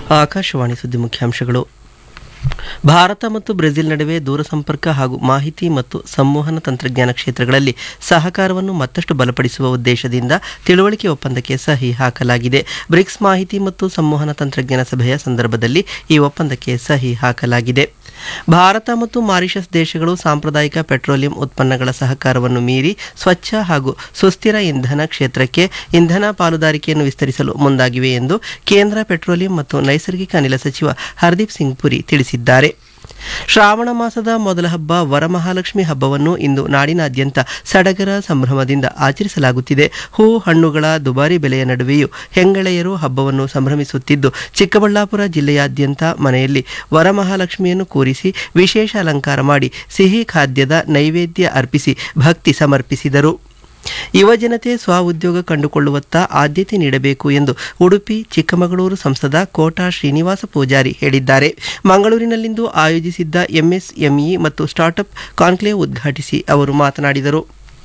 ಆಕಾಶವಾಣಿ ಸುದ್ದಿ ಮುಖ್ಯಾಂಶಗಳು ಭಾರತ ಮತ್ತು ಬ್ರೆಜಿಲ್ ನಡುವೆ ದೂರಸಂಪರ್ಕ ಹಾಗೂ ಮಾಹಿತಿ ಮತ್ತು ಸಂವಹನ ತಂತ್ರಜ್ಞಾನ ಕ್ಷೇತ್ರಗಳಲ್ಲಿ ಸಹಕಾರವನ್ನು ಮತ್ತಷ್ಟು ಬಲಪಡಿಸುವ ಉದ್ದೇಶದಿಂದ ತಿಳುವಳಿಕೆ ಒಪ್ಪಂದಕ್ಕೆ ಸಹಿ ಹಾಕಲಾಗಿದೆ ಬ್ರಿಕ್ಸ್ ಮಾಹಿತಿ ಮತ್ತು ಸಂವಹನ ತಂತ್ರಜ್ಞಾನ ಸಭೆಯ ಸಂದರ್ಭದಲ್ಲಿ ಈ ಒಪ್ಪಂದಕ್ಕೆ ಸಹಿ ಹಾಕಲಾಗಿದೆ ಭಾರತ ಮತ್ತು ಮಾರಿಷಸ್ ದೇಶಗಳು ಸಾಂಪ್ರದಾಯಿಕ ಪೆಟ್ರೋಲಿಯಂ ಉತ್ಪನ್ನಗಳ ಸಹಕಾರವನ್ನು ಮೀರಿ ಸ್ವಚ್ಛ ಹಾಗೂ ಸುಸ್ಥಿರ ಇಂಧನ ಕ್ಷೇತ್ರಕ್ಕೆ ಇಂಧನ ಪಾಲುದಾರಿಕೆಯನ್ನು ವಿಸ್ತರಿಸಲು ಮುಂದಾಗಿವೆ ಎಂದು ಕೇಂದ್ರ ಪೆಟ್ರೋಲಿಯಂ ಮತ್ತು ನೈಸರ್ಗಿಕ ಅನಿಲ ಸಚಿವ ಹರ್ದೀಪ್ ಸಿಂಗ್ ಪುರಿ ತಿಳಿಸಿದ್ದಾರೆ ಶ್ರಾವಣ ಮಾಸದ ಮೊದಲ ಹಬ್ಬ ವರಮಹಾಲಕ್ಷ್ಮಿ ಹಬ್ಬವನ್ನು ಇಂದು ನಾಡಿನಾದ್ಯಂತ ಸಡಗರ ಸಂಭ್ರಮದಿಂದ ಆಚರಿಸಲಾಗುತ್ತಿದೆ ಹೂ ಹಣ್ಣುಗಳ ದುಬಾರಿ ಬೆಲೆಯ ನಡುವೆಯೂ ಹೆಂಗಳೆಯರು ಹಬ್ಬವನ್ನು ಸಂಭ್ರಮಿಸುತ್ತಿದ್ದು ಚಿಕ್ಕಬಳ್ಳಾಪುರ ಜಿಲ್ಲೆಯಾದ್ಯಂತ ಮನೆಯಲ್ಲಿ ವರಮಹಾಲಕ್ಷ್ಮಿಯನ್ನು ಕೂರಿಸಿ ವಿಶೇಷ ಅಲಂಕಾರ ಮಾಡಿ ಸಿಹಿ ಖಾದ್ಯದ ನೈವೇದ್ಯ ಅರ್ಪಿಸಿ ಭಕ್ತಿ ಸಮರ್ಪಿಸಿದರು ಯುವಜನತೆ ಸ್ವ ಉದ್ಯೋಗ ಕಂಡುಕೊಳ್ಳುವತ್ತ ಆದ್ಯತೆ ನೀಡಬೇಕು ಎಂದು ಉಡುಪಿ ಚಿಕ್ಕಮಗಳೂರು ಸಂಸದ ಕೋಟಾ ಶ್ರೀನಿವಾಸ ಪೂಜಾರಿ ಹೇಳಿದ್ದಾರೆ ಮಂಗಳೂರಿನಲ್ಲಿಂದು ಆಯೋಜಿಸಿದ್ದ ಎಂಎಸ್ಎಂಇ ಮತ್ತು ಸ್ಟಾರ್ಟ್ಅಪ್ ಕಾನ್ಕ್ಲೇವ್ ಉದ್ಘಾಟಿಸಿ ಅವರು ಮಾತನಾಡಿದರು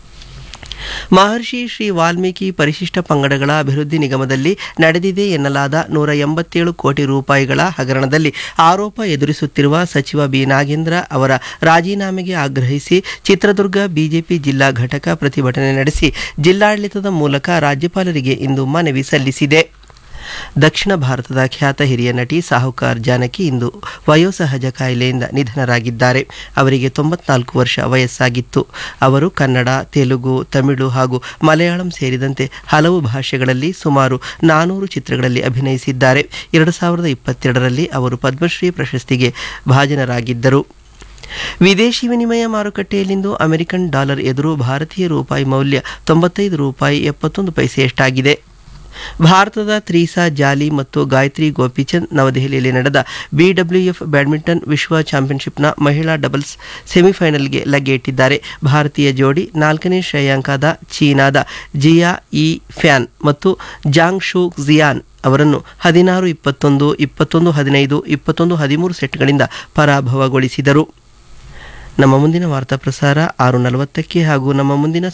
ಮಹರ್ಷಿ ಶ್ರೀ ವಾಲ್ಮೀಕಿ ಪರಿಶಿಷ್ಟ ಪಂಗಡಗಳ ಅಭಿವೃದ್ಧಿ ನಿಗಮದಲ್ಲಿ ನಡೆದಿದೆ ಎನ್ನಲಾದ ನೂರ ಎಂಬತ್ತೇಳು ಕೋಟಿ ರೂಪಾಯಿಗಳ ಹಗರಣದಲ್ಲಿ ಆರೋಪ ಎದುರಿಸುತ್ತಿರುವ ಸಚಿವ ಬಿ ನಾಗೇಂದ್ರ ಅವರ ರಾಜೀನಾಮೆಗೆ ಆಗ್ರಹಿಸಿ ಚಿತ್ರದುರ್ಗ ಬಿಜೆಪಿ ಜಿಲ್ಲಾ ಘಟಕ ಪ್ರತಿಭಟನೆ ನಡೆಸಿ ಜಿಲ್ಲಾಡಳಿತದ ಮೂಲಕ ರಾಜ್ಯಪಾಲರಿಗೆ ಇಂದು ಮನವಿ ಸಲ್ಲಿಸಿದೆ ದಕ್ಷಿಣ ಭಾರತದ ಖ್ಯಾತ ಹಿರಿಯ ನಟಿ ಸಾಹುಕಾರ್ ಜಾನಕಿ ಇಂದು ವಯೋಸಹಜ ಕಾಯಿಲೆಯಿಂದ ನಿಧನರಾಗಿದ್ದಾರೆ ಅವರಿಗೆ ತೊಂಬತ್ನಾಲ್ಕು ವರ್ಷ ವಯಸ್ಸಾಗಿತ್ತು ಅವರು ಕನ್ನಡ ತೆಲುಗು ತಮಿಳು ಹಾಗೂ ಮಲಯಾಳಂ ಸೇರಿದಂತೆ ಹಲವು ಭಾಷೆಗಳಲ್ಲಿ ಸುಮಾರು ನಾನೂರು ಚಿತ್ರಗಳಲ್ಲಿ ಅಭಿನಯಿಸಿದ್ದಾರೆ ಎರಡು ಸಾವಿರದ ಇಪ್ಪತ್ತೆರಡರಲ್ಲಿ ಅವರು ಪದ್ಮಶ್ರೀ ಪ್ರಶಸ್ತಿಗೆ ಭಾಜನರಾಗಿದ್ದರು ವಿದೇಶಿ ವಿನಿಮಯ ಮಾರುಕಟ್ಟೆಯಲ್ಲಿಂದು ಅಮೆರಿಕನ್ ಡಾಲರ್ ಎದುರು ಭಾರತೀಯ ರೂಪಾಯಿ ಮೌಲ್ಯ ತೊಂಬತ್ತೈದು ರೂಪಾಯಿ ಎಪ್ಪತ್ತೊಂದು ಪೈಸೆಯಷ್ಟಾಗಿದೆ ಭಾರತದ ತ್ರೀಸಾ ಜಾಲಿ ಮತ್ತು ಗಾಯತ್ರಿ ಗೋಪಿಚಂದ್ ನವದೆಹಲಿಯಲ್ಲಿ ನಡೆದ ಬಿಡಬ್ಲ್ಯೂಎಫ್ ಬ್ಯಾಡ್ಮಿಂಟನ್ ವಿಶ್ವ ಚಾಂಪಿಯನ್ಶಿಪ್ನ ಮಹಿಳಾ ಡಬಲ್ಸ್ ಸೆಮಿಫೈನಲ್ಗೆ ಲಗ್ಗೆಯಿಟ್ಟಿದ್ದಾರೆ ಭಾರತೀಯ ಜೋಡಿ ನಾಲ್ಕನೇ ಶ್ರೇಯಾಂಕದ ಚೀನಾದ ಜಿಯಾ ಇ ಫ್ಯಾನ್ ಮತ್ತು ಜಾಂಗ್ ಶೂ ಜಿಯಾನ್ ಅವರನ್ನು ಹದಿನಾರು ಇಪ್ಪತ್ತೊಂದು ಇಪ್ಪತ್ತೊಂದು ಹದಿನೈದು ಇಪ್ಪತ್ತೊಂದು ಹದಿಮೂರು ಸೆಟ್ಗಳಿಂದ ಪರಾಭವಗೊಳಿಸಿದರು ನಮ್ಮ ಮುಂದಿನ ವಾರ್ತಾ ಪ್ರಸಾರ ಆರು ನಲವತ್ತಕ್ಕೆ ಹಾಗೂ ನಮ್ಮ ಮುಂದಿನ